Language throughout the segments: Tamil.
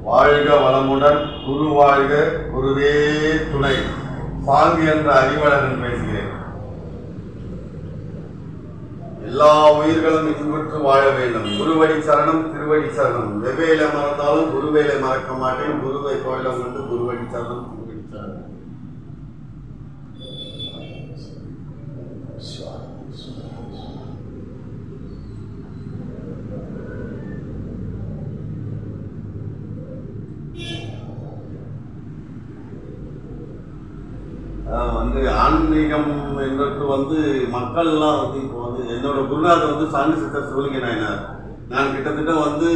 வாழ்க வளமுடன் குரு வாழ்க குருவே துணை சாங்கு என்ற அறிவழகன் பேசுகிறேன் எல்லா உயிர்களும் இன்புற்று வாழ வேண்டும் குருவடி சரணம் திருவடி சரணம் வெவ்வேல மறந்தாலும் குருவேலை மறக்க மாட்டேன் குருவை கோயிலம் கண்டு குருவடி சரணம் திருவடி சரணம் அஹ் வந்து ஆன்மீகம் என்பது வந்து மக்கள்லாம் வந்து இப்போ வந்து என்னோட குருநாதர் வந்து சாமி சித்தர் சிவலிங்க நாயனார் நான் கிட்டத்தட்ட வந்து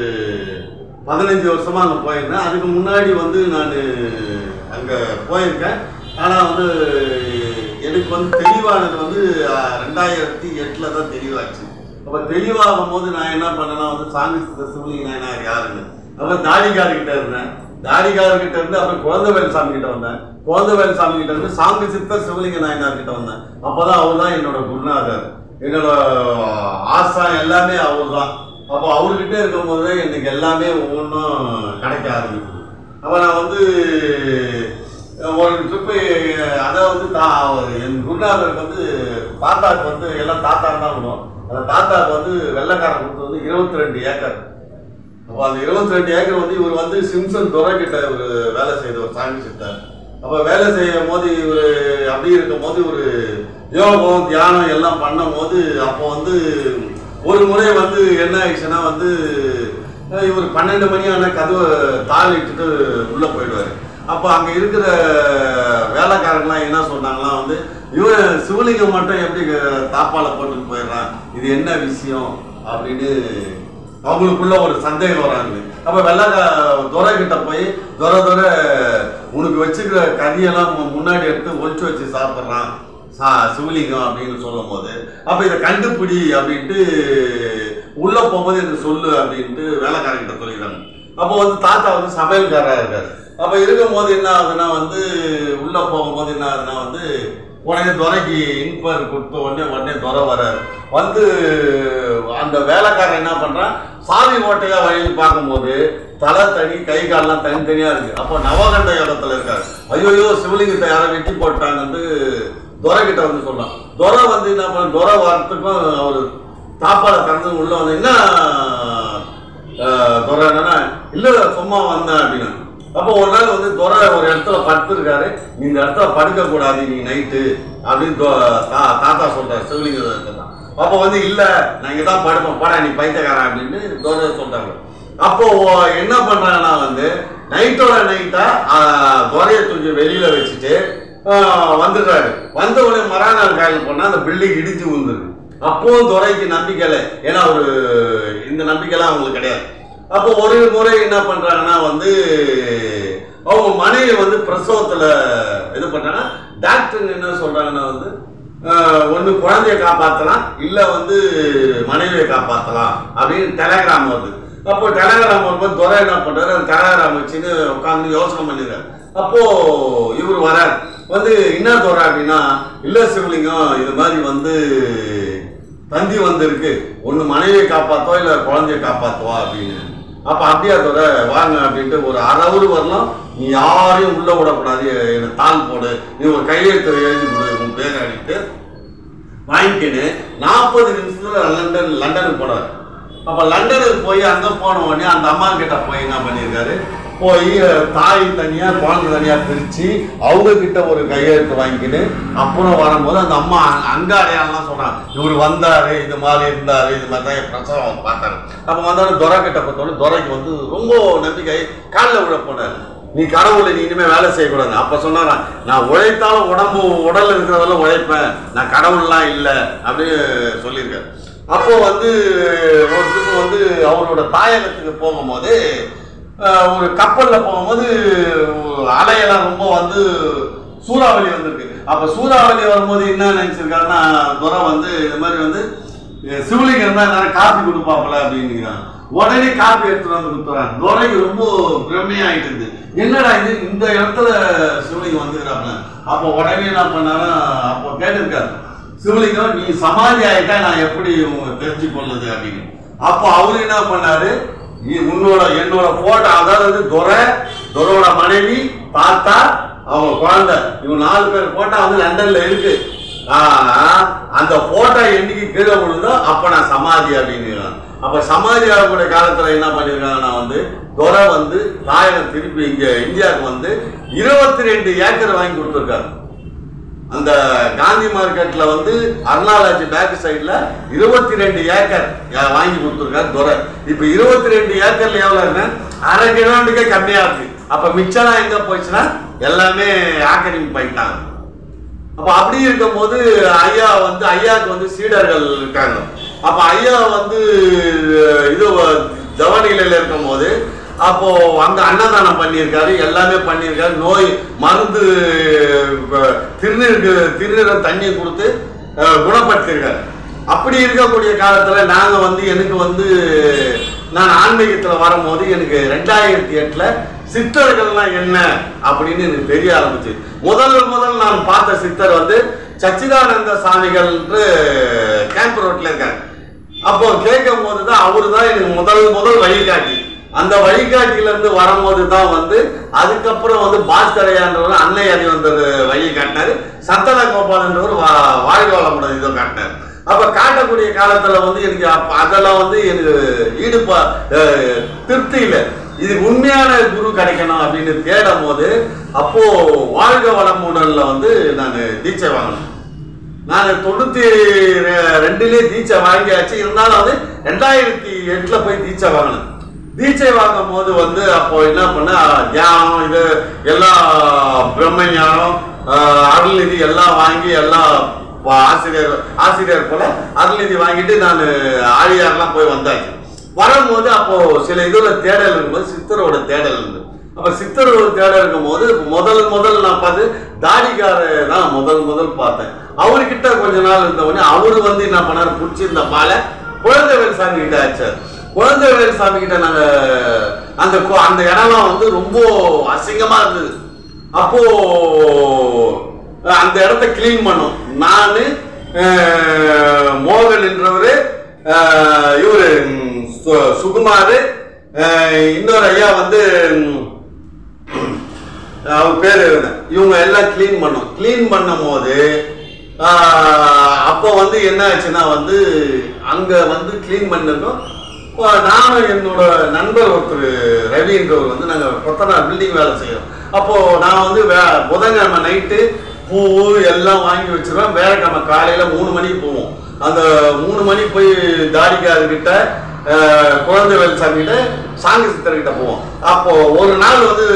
பதினஞ்சு வருஷமா அங்கே போயிருந்தேன் அதுக்கு முன்னாடி வந்து நான் அங்கே போயிருக்கேன் ஆனால் வந்து எனக்கு வந்து தெளிவானது வந்து அஹ், ரெண்டாயிரத்தி எட்டில் தான் தெளிவாச்சு அப்போ தெளிவாகும் போது நான் என்ன பண்ணேன்னா வந்து சாமி சித்தர் சிவலிங்க நாயனார் யாருன்னு அப்புறம் தாடிகார்கிட்ட இருந்தேன் தாடிகார்கிட்ட இருந்து அப்புறம் குழந்தைவேல் சாமி கிட்ட வந்தேன் குழந்தைவேல் சாமி கிட்ட இருந்து சாமி சித்தர் சிவலிங்க நாயனார் கிட்ட வந்தேன் அப்பதான் அவர் தான் என்னோட குருநாதர் என்னோட ஆசா எல்லாமே அவர் தான் அப்போ அவர்கிட்ட இருக்கும்போது எனக்கு எல்லாமே ஒவ்வொன்றும் கிடைக்க ஆரம்பிக்குது அப்போ நான் வந்து ஒரு ட்ரிப்பு அதை வந்து தா என் குருநாதருக்கு வந்து தாத்தாக்கு வந்து எல்லாம் தாத்தா தான் விடும் அந்த தாத்தாக்கு வந்து வெள்ளைக்காரன் கொடுத்தது வந்து இருபத்தி ரெண்டு ஏக்கர் அப்போ அந்த இருபத்தி ரெண்டு ஏக்கர் வந்து இவர் வந்து சிம்சன் துறை கிட்ட ஒரு வேலை செய்தவர் சாமி சித்தர் அப்போ வேலை செய்யும் போது இவர் அப்படி இருக்கும் போது ஒரு யோகம் தியானம் எல்லாம் பண்ணும் போது அப்போ வந்து ஒரு முறை வந்து என்ன ஆயிடுச்சுன்னா வந்து அஹ், இவர் பன்னெண்டு மணி ஆன கதவை தாள் இட்டுட்டு உள்ளே போயிடுவார் அப்போ அங்கே இருக்கிற வேலைக்காரங்களாம் என்ன சொன்னாங்கன்னா வந்து இவன் சிவலிங்கம் மட்டும் எப்படி தாப்பால போட்டுட்டு போயிடுறான் இது என்ன விஷயம் அப்படின்னு அவங்களுக்குள்ள ஒரு சந்தேகம் வராங்க அப்ப வெள்ளக்கா துரை கிட்ட போய் துரை துரை உனக்கு வச்சுக்கிற கறியெல்லாம் மு- முன்னாடி எடுத்து ஒழிச்சு வச்சு சாப்பிட்றான் சா சிவலிங்கம் அப்படின்னு சொல்லும் போது அப்ப இதை கண்டுபிடி அப்படின்ட்டு உள்ள போகும்போது எனக்கு சொல்லு அப்படின்ட்டு வேலைக்காரங்கிட்ட சொல்லிடுறாங்க அப்போ வந்து தாத்தா வந்து சமையல்காரா இருக்காரு அப்ப இருக்கும் போது என்ன ஆகுதுன்னா வந்து உள்ள போகும்போது என்ன ஆகுதுன்னா வந்து உடனே துரைக்கு இன்பர் கொடுத்த உடனே உடனே துரை வராரு வந்து அந்த வேலைக்காரன் என்ன பண்றான் சாவி ஓட்டையா வழியில் பார்க்கும்போது தலை தனி கை கால்லாம் தனித்தனியா இருக்கு அப்போ நவகண்ட யோகத்துல இருக்காரு ஐயோ சிவலிங்கத்தை யாரோ வெட்டி போட்டாங்கன்னு துரை கிட்ட வந்து சொல்றான் துரை வந்து என்ன பண்ண துரை வரத்துக்கும் அவர் தாப்பால திறந்து உள்ள வந்து என்ன துரை என்னன்னா இல்ல சும்மா வந்தேன் அப்படின்னு அப்போ ஒரு நாள் வந்து துரை ஒரு இடத்துல படுத்திருக்காரு நீ இந்த இடத்துல படுக்க கூடாது நீ நைட்டு அப்படின்னு தொ- தா- தாத்தா சொல்றாரு சிவலிங்க அப்போ வந்து இல்ல நான் இங்க தான் படுப்பேன் போடா நீ பைத்தியக்காரன் அப்படின்னு துரை சொல்றாங்க அப்போ என்ன பண்றாங்கன்னா வந்து நைட்டோட நைட்டா துரையை தூக்கி வெளியில வச்சுட்டு ஆஹ், வந்துடுறாரு வந்த உடனே மறாநாள் காலையில் போனா அந்த பில்டிங் இடிஞ்சு விழுந்துருக்கு அப்பவும் துரைக்கு நம்பிக்கை இல்லை ஏன்னா ஒரு இந்த நம்பிக்கைலாம் அவங்களுக்கு கிடையாது அப்போ ஒரு முறை என்ன பண்றாங்கன்னா வந்து அவங்க மனைவி வந்து பிரசவத்துல இது பண்றாங்க டாக்டர் என்ன சொல்றாங்கன்னா வந்து ஒன்று குழந்தைய காப்பாற்றலாம் இல்லை வந்து மனைவியை காப்பாற்றலாம் அப்படின்னு டெலகிராம் வருது அப்போ டெலகிராம் வரும்போது துரை என்ன பண்றாரு அந்த டெலகிராம் வச்சுன்னு உட்காந்து யோசனை பண்ணிடுறாரு அப்போ இவர் வரார் வந்து என்ன துறை அப்படின்னா இல்ல சிவலிங்கம் இது மாதிரி வந்து தந்தி வந்திருக்கு ஒன்று மனைவியை காப்பாத்தோ இல்லை குழந்தைய காப்பாத்துவா அப்படின்னு அப்ப அப்படியா துறை வாங்க அப்படின்ட்டு ஒரு அரை hour வரலாம் நீ யாரையும் உள்ள விடக்கூடாது எனக்கு தாள் போடு நீ ஒரு கையெழுத்து எழுதி கொடு உன் பேரை அடிட்டு வாங்கிக்கின்னு நாற்பது நிமிஷத்துல லண்டன் லண்டனுக்கு போனார் அப்ப லண்டனுக்கு போய் அங்க போன உடனே அந்த அம்மா கிட்ட போய் என்ன பண்ணியிருக்காரு போய் தாய் தனியா குழந்தை தனியா பிரிச்சு அவங்க கிட்ட ஒரு கையெழுத்து வாங்கிக்கின்னு அப்புறம் வரும்போது அந்த அம்மா அங்க- அங்க அடையாளம்லாம் சொன்னாங்க இவர் வந்தாரு இது மாதிரி இருந்தாரு இது மாதிரி தான் என் பிரசவம் பார்த்தாரு அப்ப வந்தோடனே துரை கிட்ட பார்த்தோன்னே துரைக்கு வந்து ரொம்ப நம்பிக்கை காலில் விழ போனாரு நீ கடவுளை நீ இனிமே வேலை செய்யக்கூடாது அப்ப சொன்னாராம் நான் உழைத்தாலும் உடம்பு உடல் இருக்கிறதெல்லாம் உழைப்பேன் நான் கடவுள்லாம் இல்லை அப்படின்னு சொல்லியிருக்காரு அப்போ வந்து ஒரு trip வந்து அவரோட தாயகத்துக்கு போகும்போது அஹ், ஒரு கப்பல்ல போகும்போது அலையெல்லாம் ரொம்ப வந்து சூறாவளி வந்திருக்கு அப்ப சூறாவளி வரும்போது என்ன நினைச்சிருக்காருன்னா துரை வந்து இது மாதிரி வந்து அஹ், சிவலிங்கம் தான் எல்லாரும் காப்பி கொடுப்பாப்புல அப்படிங்கிறான் உடனே காப்பி எடுத்துட்டு வந்து கொடுத்துறான் துரைக்கு ரொம்ப பிரம்மையாயிட்டு இருந்து என்னடா இது இந்த இடத்துல சிவலிங்கம் வந்துக்கிறாப்புல அப்போ உடனே என்ன பண்ணாரா அப்போ கேட்டிருக்காரு சிவலிங்கம் நீ சமாதி ஆயிட்டா நான் எப்படி உங்க தெரிஞ்சு கொள்ளுது அப்படின்னு அப்போ அவரு என்ன பண்ணாரு இ- உன்னோட என்னோட போட்டோ அதாவது வந்து துரை துரோட மனைவி தாத்தா அவங்க குழந்தை இவங்க நாலு பேர் போட்டோ வந்து லண்டன்ல இருக்கு ஆனா அந்த போட்டோ என்னைக்கு கீழே விழுந்தோ அப்ப நான் சமாதி அப்படின்னு அப்ப சமாதி ஆகக்கூடிய காலத்துல என்ன பண்ணிருக்காங்கன்னா வந்து துரை வந்து தாயகம் திருப்பி இங்க இந்தியாவுக்கு வந்து இருபத்தி ரெண்டு ஏக்கர் வாங்கி கொடுத்துருக்காரு அந்த காந்தி மார்க்கெட்ல வந்து அருணாலாஜி பேக் சைடுல இருபத்தி ரெண்டு ஏக்கர் யா- வாங்கி கொடுத்துருக்காரு துரை இப்ப இருபத்தி ரெண்டு ஏக்கர்ல எவ்வளவு இருக்கு அரை கிலோமீட்டருக்கே கம்மியா இருக்கு அப்ப மிச்சம்லாம் எங்க போச்சுன்னா எல்லாமே ஆக்கிரமிப்பு பண்ணிட்டாங்க அப்ப அப்படி இருக்கும்போது ஐயா வந்து ஐயாவுக்கு வந்து சீடர்கள் இருக்காங்க அப்ப ஐயா வந்து இது ஜவனிலையில இருக்கும்போது அப்போ அங்க அன்னதானம் பண்ணியிருக்காரு எல்லாமே பண்ணியிருக்காரு நோய் மருந்து அஹ், திருநீருக்கு திருநீரை தண்ணி கொடுத்து அஹ், குணப்படுத்தியிருக்காரு அப்படி இருக்கக்கூடிய காலத்துல நாங்க வந்து எனக்கு வந்து நான் ஆன்மீகத்துல வரும்போது எனக்கு ரெண்டாயிரத்தி எட்டுல சித்தர்கள்லாம் என்ன அப்படின்னு எனக்கு தெரிய ஆரம்பிச்சு முதல் முதல் நான் பார்த்த சித்தர் வந்து சச்சிதானந்த சாமிகள் கேம்ப் ரோட்ல இருக்காங்க அப்போ கேட்கும் போது தான் அவரு தான் எனக்கு முதல் முதல் வழிகாட்டி அந்த வழிகாட்டில இருந்து வரும்போது தான் வந்து அதுக்கப்புறம் வந்து பாஸ்கரையான்றவர் அன்னை அறி வந்தது வழி காட்டினாரு சந்தன கோபாலன்றவர் வா- வாழ்க வளமுடன் இதை காட்டினார் அப்ப காட்டக்கூடிய காலத்துல வந்து எனக்கு அப்ப அதெல்லாம் வந்து எனக்கு ஈடுபா அஹ், திருப்தி இல்லை இது உண்மையான குரு கிடைக்கணும் அப்படின்னு தேடும் போது அப்போ வாழ்க வளமுடன்ல வந்து நான் தீட்சை வாங்கினேன் நான் தொண்ணூத்தி ரெ- ரெண்டுலயே தீட்சை வாங்கியாச்சு இருந்தாலும் வந்து ரெண்டாயிரத்தி எட்டுல போய் தீட்சை வாங்கினேன் தீட்சை வாங்கும் போது வந்து அப்போ என்ன பண்ண தியானம் இது எல்லாம் பிரம்ம ஞானம் ஆஹ், அருள்நிதி எல்லாம் வாங்கி எல்லாம் ப- ஆசிரியர் ஆசிரியர் போல அருள்நிதி வாங்கிட்டு நான் ஆழியார்லாம் போய் வந்தாச்சு வரும்போது அப்போ சில இதுல தேடல் இருக்கும்போது சித்தரோட தேடல் இருந்து அப்ப சித்தரோட தேடல் இருக்கும்போது முதல் முதல் நான் பார்த்து தாடிக்கார தான் முதல் முதல் பார்த்தேன் அவர்கிட்ட கொஞ்ச நாள் இருந்தவொடனே அவரு வந்து என்ன பண்ணாரு பிடிச்சிருந்த பாலை குழந்தைவேல் சாமி கிட்ட ஆச்சார் குழந்தைவேல் சாமி கிட்ட நாங்க அந்த கோ- அந்த இடம்லாம் வந்து ரொம்ப அசிங்கமா இருந்தது அப்போ அந்த இடத்த கிளீன் பண்ணோம் நானு அஹ், மோகன் என்றவரு அஹ், இவரு ம், சு- சுகுமாரு அஹ், இன்னொரு ஐயா வந்து ம், அவர் பேரு இவங்க எல்லாம் க்ளீன் பண்ணோம் க்ளீன் பண்ணும் போது ஆஹ், அப்போ வந்து என்ன ஆச்சுன்னா வந்து அங்க வந்து க்ளீன் பண்ணிருக்கோம் இப்போ நானும் என்னோட நண்பர் ஒருத்தர் ரவின்றவர் வந்து நாங்க கொத்தனார் பில்டிங் வேலை செய்யறோம் அப்போ நான் வந்து வே- புதன்கிழமை நைட்டு பூ எல்லாம் வாங்கி வச்சிருவேன் வேலைக்கிழமை காலையில மூணு மணிக்கு போவோம் அந்த மூணு மணி போய் தாடிக்காரர்கிட்ட ஆஹ், குழந்தைவேல் சாமிகிட்ட சாங்கி சித்தர்கிட்ட போவோம் அப்போ ஒரு நாள் வந்து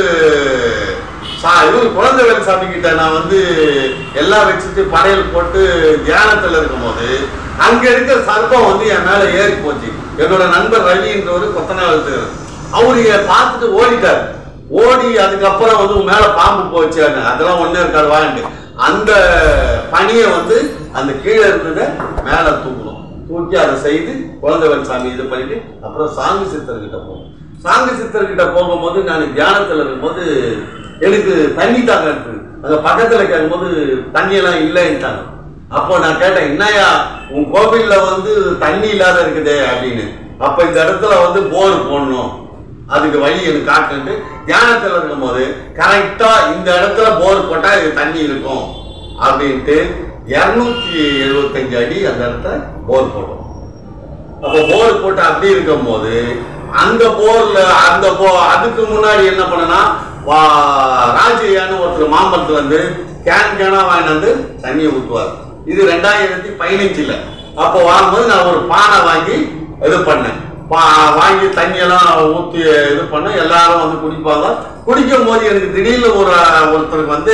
சா இவரு குழந்தைவேல் சாமி கிட்ட நான் வந்து எல்லாம் வச்சுட்டு படையல் போட்டு தியானத்துல இருக்கும்போது அங்க இருக்க சர்ப்பம் வந்து என் மேல ஏறி போச்சு என்னோட நண்பர் ரவின்றவர் கொத்தனார் அவரு என்னை பார்த்துட்டு ஓடிட்டாரு ஓடி அதுக்கப்புறம் வந்து உன் மேல பாம்பு போச்சு அதெல்லாம் ஒண்ணே இருக்காது வாங்கிட்டு அந்த பணியை வந்து அந்த கீழே இருந்ததை மேல தூக்கணும் தூக்கி அதை செய்து குழந்தைவன் சாமி இது பண்ணிட்டு அப்புறம் சாமி சித்தர்கிட்ட போகும் சாமி சித்தர்கிட்ட போகும்போது நான் தியானத்துல இருக்கும்போது எனக்கு தண்ணி தாங்க இருக்கு அங்க பக்கத்துல கேட்கும்போது தண்ணி எல்லாம் இல்லைன்ட்டாங்க அப்போ நான் கேட்டேன் என்னய்யா உன் கோவில்ல வந்து தண்ணி இல்லாத இருக்குதே அப்படின்னு அப்ப இந்த இடத்துல வந்து போர் போடணும் அதுக்கு வழி எனக்கு காட்டுன்ட்டு தியானத்துல இருக்கும்போது கரெக்டா இந்த இடத்துல போர் போட்டா இது தண்ணி இருக்கும் அப்படின்ட்டு இருநூத்தி எழுபத்தஞ்சு அடி அந்த இடத்துல போர் போட்டோம் அப்போ போர் போட்டு அப்படி இருக்கும்போது அந்த போர்ல அந்த போ அதுக்கு முன்னாடி என்ன பண்ணனா ராஜையான்னு ஒருத்தர் மாம்பழத்துல வந்து கேன் கேனா வாங்கிட்டு வந்து தண்ணியை ஊற்றுவார் இது ரெண்டாயிரத்தி பதினஞ்சுல அப்போ வாங்கும்போது நான் ஒரு பானை வாங்கி இது பண்ணேன் பா- வாங்கி தண்ணியெல்லாம் ஊற்றி இது பண்ண எல்லாரும் வந்து குடிப்பாங்க குடிக்கும் போது எனக்கு திடீர்னு ஒரு ஒருத்தருக்கு வந்து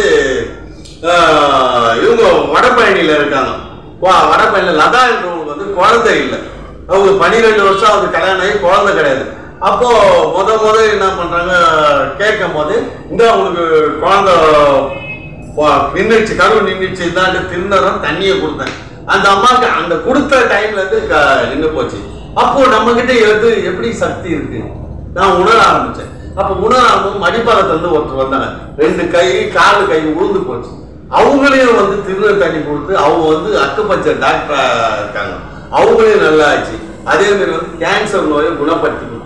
ஆஹ், இவங்க வடபழனியில இருக்காங்க வா- வடபழனியில லதா என்றவங்களுக்கு வந்து குழந்தை இல்லை அவங்க பன்னிரெண்டு வருஷம் அவங்க கல்யாணம் ஆகி குழந்தை கிடையாது அப்போ முத முத என்ன பண்றாங்க கேட்கும் போது இந்த அவங்களுக்கு குழந்தை வா- நின்னுச்சு கரு நின்னுச்சு இதாண்டு திருநரம் தண்ணியை கொடுத்தேன் அந்த அம்மாவுக்கு அந்த கொடுத்த டைம்ல இருந்து க- நின்னு போச்சு அப்போ நம்ம கிட்ட எடுத்து எப்படி சக்தி இருக்கு நான் உணர ஆரம்பிச்சேன் அப்ப உணர ஆரம்பிச்சு மடிப்பாகத்துல இருந்து ஒருத்தர் வந்தாங்க ரெண்டு கை காலு கை உளுந்து போச்சு அவங்களையும் வந்து திருநெல் தண்ணி கொடுத்து அவங்க வந்து அக்குபஞ்சர் டாக்டரா இருக்காங்க அவங்களையும் நல்லா ஆச்சு அதே மாதிரி வந்து கேன்சர் நோயை குணப்படுத்தி கொடுத்துருக்கேன்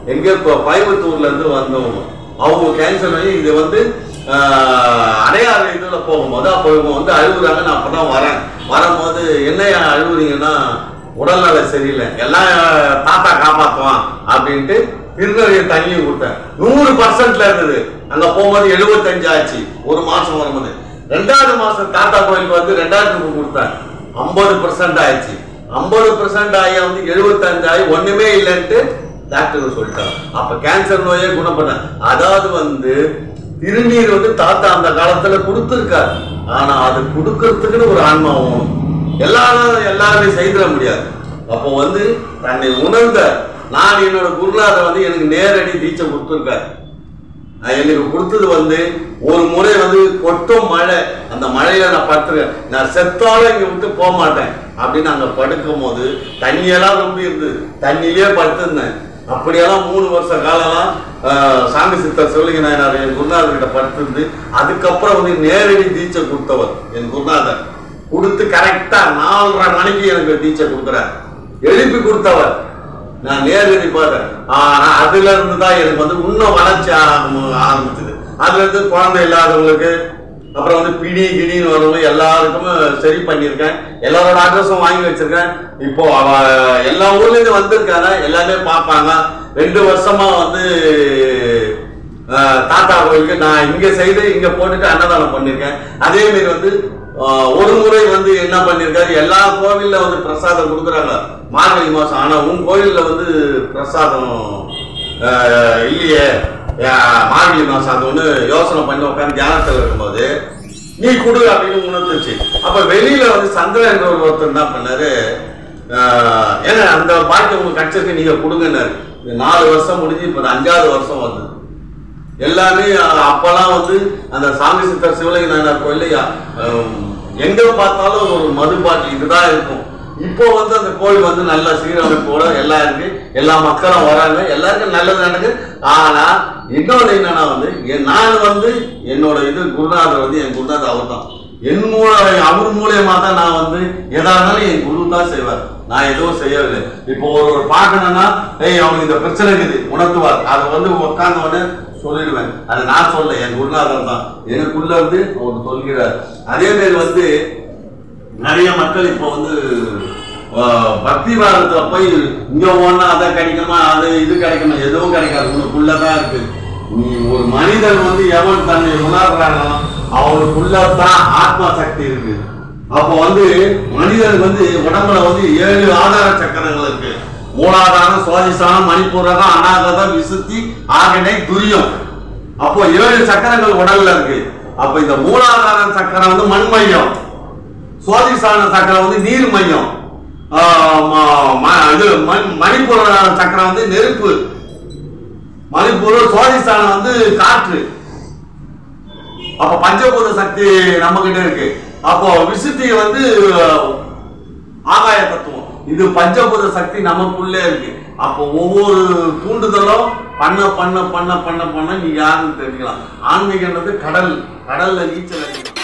எங்க இப்போ கோயம்புத்தூர்ல இருந்து வந்தவங்க அவங்க கேன்சர் பண்ணி இது வந்து ஆஹ், அடையாறு இதுல போகும்போது அப்போ இவங்க வந்து அழுகுறாங்க நான் அப்பதான் வரேன் வரும்போது என்னையா அழுகுறீங்கன்னா உடல்நல சரியில்லை எல்லாம் தாத்தா காப்பாத்துவான் அப்படின்ட்டு திருநெல்வேலி தண்ணி கொடுத்தேன் நூறு பர்சன்ட்ல இருந்தது அங்க போகும்போது எழுபத்தஞ்சு ஆச்சு ஒரு மாசம் வரும்போது ரெண்டாவது மாசம் தாத்தா கோயிலுக்கு வந்து ரெண்டாயிரத்துக்கு கொடுத்தேன் ஐம்பது பர்சன்ட் ஆயிடுச்சு ஐம்பது பர்சன்ட் ஆகி வந்து எழுபத்தஞ்சு ஆகி ஒண்ணுமே இல்லைன்ட்டு டாக்டர் சொல்லிட்டாங்க அப்ப கேன்சர் நோயே குணப்பட அதாவது வந்து திருநீர் வந்து தாத்தா அந்த காலத்துல கொடுத்துருக்காரு ஆனா அது கொடுக்கறதுக்குன்னு ஒரு ஆன்மா வேணும் எல்லாரும் எல்லாருமே செய்திட முடியாது அப்போ வந்து தன்னை உணர்ந்த நான் என்னோட குருநாதர் வந்து எனக்கு நேரடி தீட்சை கொடுத்துருக்காரு நான் எனக்கு கொடுத்தது வந்து ஒரு முறை வந்து கொட்டும் மழை அந்த மழையில நான் படுத்துருக்கேன் நான் செத்தாலும் இங்க விட்டு போக மாட்டேன் அப்படின்னு அங்க படுக்கும் போது தண்ணியெல்லாம் ரொம்ப இருந்தது தண்ணியிலே படுத்திருந்தேன் அப்படியெல்லாம் மூணு வருஷ காலம்லாம் ஆஹ், சாமி சித்தர் சிவலிங்க நாயனார் என் குருநாதர் கிட்ட படுத்திருந்து அதுக்கப்புறம் வந்து நேரடி தீட்சை கொடுத்தவர் என் குருநாதர் கொடுத்து கரெக்டா நாலரை மணிக்கு எனக்கு தீட்சை கொடுக்குறார் எழுப்பி கொடுத்தவர் நான் நேரடி பார்த்தேன் ஆனா அதுல இருந்து தான் எனக்கு வந்து இன்னும் வளர்ச்சி ஆரம்ப- ஆரம்பிச்சது அதுல இருந்து குழந்தை இல்லாதவங்களுக்கு அப்புறம் வந்து பிடி கிடின்னு வரவங்க எல்லாருக்குமே சரி பண்ணியிருக்கேன் எல்லாரோட அட்ரஸும் வாங்கி வச்சிருக்கேன் இப்போ அவ எல்லா ஊர்ல இருந்து வந்திருக்காங்க எல்லாமே பார்ப்பாங்க ரெண்டு வருஷமா வந்து அஹ், தாத்தா கோயிலுக்கு நான் இங்க செய்து இங்க போட்டுட்டு அன்னதானம் பண்ணிருக்கேன் அதே மாதிரி வந்து அஹ், ஒரு முறை வந்து என்ன பண்ணிருக்காரு எல்லா கோவில்ல வந்து பிரசாதம் கொடுக்குறாங்க மார்கழி மாசம் ஆனா உன் கோவில்ல வந்து பிரசாதம் அஹ், இல்லையே அஹ், மார்கழி மாசம் அது ஒண்ணு யோசனை பண்ணி உட்காந்து தியானத்துல இருக்கும்போது நீ கொடு அப்படின்னு உணர்த்துச்சு அப்ப வெளியில வந்து சந்திரன் என்ற ஒரு ஒருத்தர் என்ன பண்ணாரு ஆஹ், ஏங்க அந்த பாக்கியம் உங்களுக்கு கிடைச்சிருக்கு நீங்க கொடுங்கன்னாரு இது நாலு வருஷம் முடிஞ்சு இப்ப இது அஞ்சாவது வருஷம் வருது எல்லாமே அஹ், அப்பெல்லாம் வந்து அந்த சாமி சித்தர் சிவலிங்க நாயனார் கோயில்ல அஹ், எங்க பார்த்தாலும் ஒரு மது பாட்டில் இதுதான் இருக்கும் இப்போ வந்து அந்த கோயில் வந்து நல்ல சீரமைப்போட எல்லாம் இருக்கு எல்லா மக்களும் வராங்க எல்லாருக்கும் நல்லது நடக்குது ஆனா இன்னொன்னு என்னன்னா வந்து என் நான் வந்து என்னோட இது குருநாதர் வந்து என் குருநாதர் அவர் தான் என் மூலம் அவர் மூலியமா தான் நான் வந்து எதா இருந்தாலும் என் குரு தான் செய்வார் நான் எதுவும் செய்யவில்லை இப்போ ஒரு ஒரு பார்க்கணும்னா ஏய் அவனுக்கு இந்த பிரச்சனை இருக்குது உணர்த்துவார் அதை வந்து உட்கார்ந்த உடனே சொல்லிடுவேன் அதை நான் சொல்ல என் குருநாதர் தான் எனக்குள்ள இருந்து அவர் சொல்கிறார் அதே மாதிரி வந்து நிறைய மக்கள் இப்போ வந்து ஆஹ், பக்தி பாரதத்துல போய் இங்க போனா அதை கிடைக்குமா அது இது கிடைக்குமா எதுவும் கிடைக்காது உனக்குள்ளதான் இருக்கு நீ ஒரு மனிதன் வந்து எவன் தன்னை உணர்றானோ அவனுக்குள்ளதான் ஆத்மா சக்தி இருக்கு அப்போ வந்து மனிதனுக்கு வந்து உடம்புல வந்து ஏழு ஆதார சக்கரங்கள் இருக்கு மூலாதாரம் சுவாதிசானம் மணிப்பூரகம் அநாகதம் விசுத்தி ஆகனை துரியம் அப்போ ஏழு சக்கரங்கள் உடல்ல இருக்கு அப்ப இந்த மூலாதாரம் சக்கரம் வந்து மண் மையம் சுவாதிசான சக்கரம் வந்து நீர் மையம் ஆஹ் ம- ம- இது மண்- மணிப்பூர சக்கரம் வந்து நெருப்பு மணிப்பூர் சுவாதிஸ்தானம் வந்து காற்று அப்ப பஞ்சபூத சக்தி நம்ம கிட்ட இருக்கு அப்போ விசுத்தி வந்து ஆகாய தத்துவம் இது பஞ்சபூத சக்தி நமக்குள்ளே இருக்கு அப்போ ஒவ்வொரு தூண்டுதலும் பண்ண பண்ண பண்ண பண்ண பண்ண நீ யாருன்னு தெரிஞ்சுக்கலாம் ஆன்மீகன்றது கடல் கடல்ல நீச்சல் அடிக்கணும்